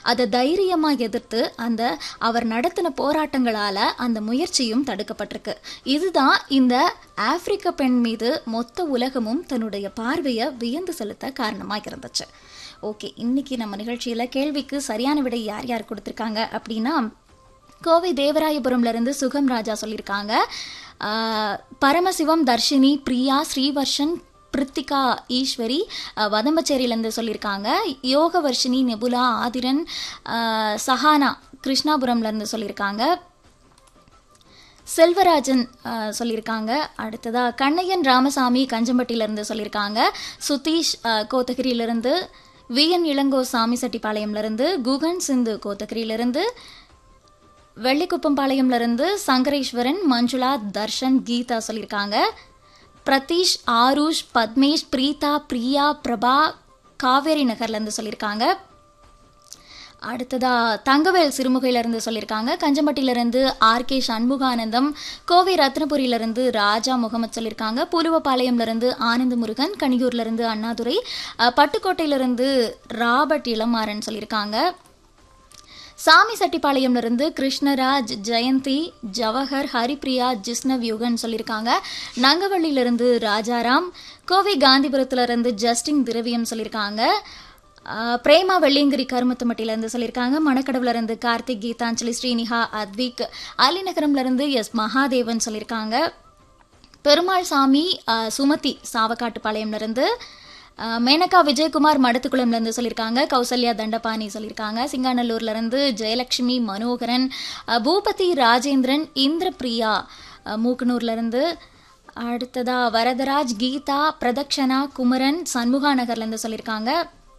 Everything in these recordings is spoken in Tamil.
அதை தைரியமாக எதிர்த்து அந்த அவர் நடத்தின போராட்டங்களால் அந்த முயற்சியும் தடுக்கப்பட்டிருக்கு இதுதான் இந்த ஆப்பிரிக்க பெண் மீது மொத்த உலகமும் தன்னுடைய பார்வையை வியந்து செலுத்த காரணமாக இருந்துச்சு ஓகே இன்னைக்கு நம்ம நிகழ்ச்சியில் கேள்விக்கு சரியான விடை யார் யார் கொடுத்துருக்காங்க அப்படின்னா கோவை தேவராயபுரம்ல இருந்து சுகம் ராஜா சொல்லியிருக்காங்க ஆஹ், பரமசிவம் தர்ஷினி பிரியா ஸ்ரீவர்ஷன் பிரித்திகா ஈஸ்வரி ஆஹ், வதம்பச்சேரியிலேருந்து சொல்லியிருக்காங்க யோக வர்ஷினி நெபுலா ஆதிரன் ஆஹ், சஹானா கிருஷ்ணாபுரம்லேருந்து சொல்லியிருக்காங்க செல்வராஜன் அஹ், சொல்லியிருக்காங்க அடுத்ததா கண்ணையன் ராமசாமி கஞ்சம்பட்டியிலேருந்து சொல்லியிருக்காங்க சுதீஷ் அஹ், கோத்தகிரியிலிருந்து விஎன் இளங்கோ சாமிசெட்டிப்பாளையம்லேருந்து குகன் சிந்து கோத்தகிரியிலிருந்து வெள்ளிக்குப்பம்பாளையம்லேருந்து சங்கரேஸ்வரன் மஞ்சுளா தர்ஷன் கீதா சொல்லியிருக்காங்க பிரதீஷ் ஆருஷ் பத்மேஷ் பிரீதா பிரியா பிரபா காவேரி நகர்லேருந்து சொல்லியிருக்காங்க அடுத்ததா தங்கவேல் சிறுமுகையிலிருந்து சொல்லியிருக்காங்க கஞ்சம்பட்டியிலிருந்து ஆர் கே சண்முகானந்தம் கோவை ரத்னபுரியிலிருந்து ராஜா முகமது சொல்லியிருக்காங்க பூலுவப்பாளையம்லேருந்து ஆனந்த முருகன் கணியூர்லேருந்து அண்ணாதுரை அஹ், பட்டுக்கோட்டையிலிருந்து ராபர்ட் இளமாறன் சொல்லியிருக்காங்க சாமி சட்டிப்பாளையம்ல இருந்து கிருஷ்ணராஜ் ஜெயந்தி ஜவஹர் ஹரிப்ரியா ஜிஸ்னவ் யுகன் சொல்லியிருக்காங்க நங்கவள்ளியிலிருந்து ராஜாராம் கோவை காந்திபுரத்துல இருந்து ஜஸ்டின் திரவியம் சொல்லியிருக்காங்க ஆஹ் பிரேமா வெள்ளியங்கிரி கருமத்தமட்டில இருந்து சொல்லியிருக்காங்க மணக்கடவுல இருந்து கார்த்திக் கீதாஞ்சலி ஸ்ரீனிஹா அத்விக் அலிநகரம்ல இருந்து எஸ் மகாதேவன் சொல்லியிருக்காங்க பெருமாள் சாமி ஆஹ் சுமதி சாவக்காட்டுப்பாளையம்ல இருந்து ஆஹ் மேனகா விஜயகுமார் மடத்துக்குளம்ல இருந்து சொல்லியிருக்காங்க கௌசல்யா தண்டபாணி சொல்லியிருக்காங்க சிங்காநல்லூர்ல இருந்து ஜெயலட்சுமி மனோகரன் ஆஹ் பூபதி ராஜேந்திரன் இந்திரபிரியா ஆஹ் மூக்கனூர்ல இருந்து அடுத்ததா வரதராஜ் கீதா பிரதக்ஷனா குமரன் சண்முகா நகர்ல இருந்து சொல்லியிருக்காங்க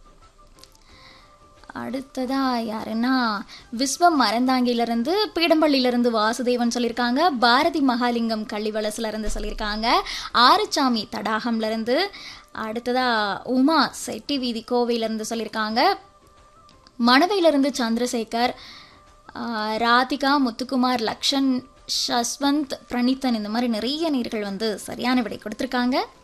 அடுத்ததா யாருன்னா விஸ்வம் மரந்தாங்கிலிருந்து பீடம்பள்ளியிலிருந்து வாசுதேவன் சொல்லியிருக்காங்க பாரதி மகாலிங்கம் கள்ளிவளசுல இருந்து சொல்லியிருக்காங்க ஆறுச்சாமி தடாகம்ல இருந்து அடுத்ததா உமா செட்டி வீதி கோவையிலிருந்து சொல்லியிருக்காங்க மணவையிலிருந்து சந்திரசேகர் ஆஹ், ராதிகா முத்துக்குமார் லக்ஷன் ஷஸ்வந்த் பிரணீத்தன் இந்த மாதிரி நிறைய நேர்கள் வந்து சரியான விடை கொடுத்துருக்காங்க